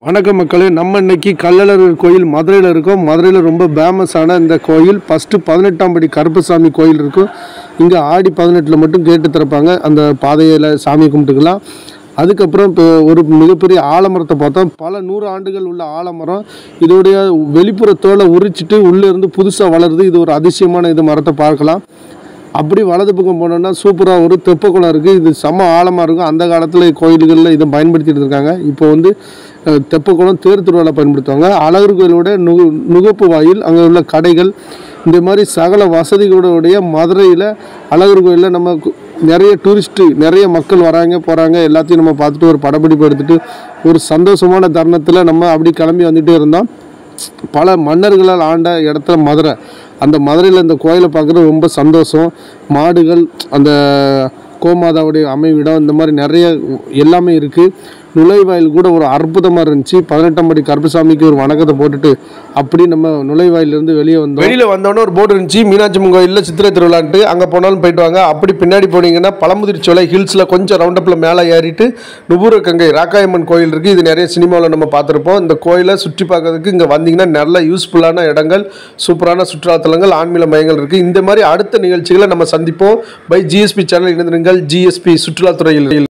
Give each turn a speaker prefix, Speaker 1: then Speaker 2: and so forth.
Speaker 1: வணக்கம் மக்களே நம்ம இன்னைக்கு கள்ளழகர் கோயில் மதுரையில் இருக்கோம் மதுரையில் ரொம்ப ஃபேமஸான இந்த கோயில் ஃபஸ்ட்டு பதினெட்டாம் படி கருப்பசாமி கோயில் இருக்கும் இங்கே ஆடி பதினெட்டில் மட்டும் கேட்டு திறப்பாங்க அந்த பாதையில் சாமி கும்பிட்டுக்கலாம் அதுக்கப்புறம் இப்போ ஒரு மிகப்பெரிய ஆலமரத்தை பார்த்தோம் பல நூறு ஆண்டுகள் உள்ள ஆலமரம் இதோடைய வெளிப்புற தோலை உரிச்சிட்டு உள்ளே இருந்து புதுசாக வளருது இது ஒரு அதிசயமான இது மரத்தை பார்க்கலாம் அப்படி வலது பக்கம் போனோம்னா சூப்பராக ஒரு தெப்பக்குளம் இருக்குது இது செம்ம ஆழமாக இருக்கும் அந்த காலத்தில் கோயில்களில் இதை பயன்படுத்திட்டு இருக்காங்க இப்போ வந்து அஹ், தெப்பக்குளம் தேர் திருவிழா பயன்படுத்துவாங்க அழகர் கோயிலோட நுகு நுகப்பு வாயில் அங்கே உள்ள கடைகள் இந்த மாதிரி சகல வசதிகளுடைய மதுரையில் அழகர் கோயிலில் நம்ம கு- நிறைய டூரிஸ்ட்டு நிறைய மக்கள் வராங்க போகிறாங்க எல்லாத்தையும் நம்ம பார்த்துட்டு ஒரு படப்பிடிப்பு எடுத்துகிட்டு ஒரு சந்தோஷமான தருணத்தில் நம்ம அப்படி கிளம்பி வந்துகிட்டே இருந்தோம் பல மன்னர்களால் ஆண்ட இடத்துல மதுரை அந்த மதுரையில் இந்த கோயிலை பார்க்குறது ரொம்ப சந்தோஷம் மாடுகள் அந்த கோமாதாவுடைய அமைவிடம் இந்த மாதிரி நிறைய எல்லாமே இருக்குது நுழைவாயில் கூட ஒரு அற்புதமாக இருந்துச்சு பதினெட்டாம் படி கருப்பசாமிக்கு ஒரு வணக்கத்தை போட்டுட்டு அப்படி நம்ம நுழைவாயிலிருந்து வெளியே வந்தோம் வெளியில் வந்தோடனே ஒரு போர்டு இருந்துச்சு மீனாட்சி அம்மன் கோயிலில் சித்திரை திருவிழான்ட்டு அங்கே போனாலும் போயிட்டு வாங்க அப்படி பின்னாடி போனீங்கன்னா பழமுதிர்ச்சோலை ஹில்ஸில் கொஞ்சம் ரவுண்டப்பில் மேலே ஏறிட்டு நுபுர கங்கை ராக்காயம்மன் கோயில் இருக்குது இது நிறைய சினிமாவில் நம்ம பார்த்துருப்போம் இந்த கோயிலை சுற்றி பார்க்கறதுக்கு இங்கே வந்தீங்கன்னா நல்ல யூஸ்ஃபுல்லான இடங்கள் சூப்பரான சுற்றுலாத்தலங்கள் ஆன்மீக மையங்கள் இருக்குது இந்த மாதிரி அடுத்த நிகழ்ச்சிகளை நம்ம சந்திப்போம் பை ஜிஎஸ்பி சேனல் இணைந்திருங்கள் ஜிஎஸ்பி சுற்றுலாத்துறையில்